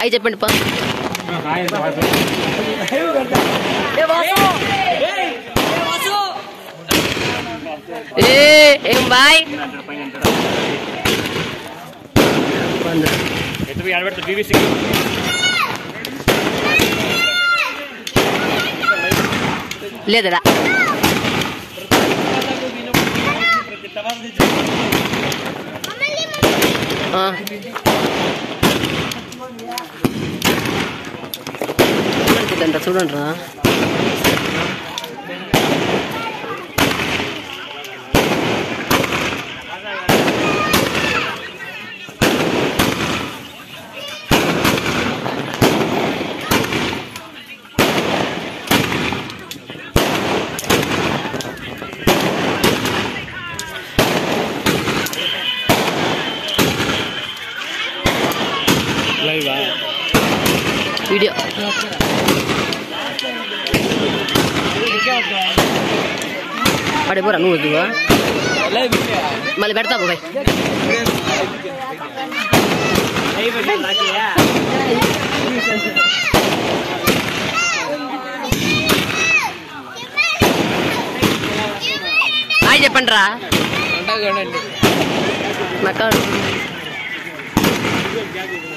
అవి చెప్పండి పా ఏ ఏం బాయ్ లేదరా ఆ. చూడండి చూడండి రా వీడియో పడిపోరా నువ్వు వద్దువా మళ్ళీ పెడతా బాయ్ హాయ్ చెప్పండి రా నాకు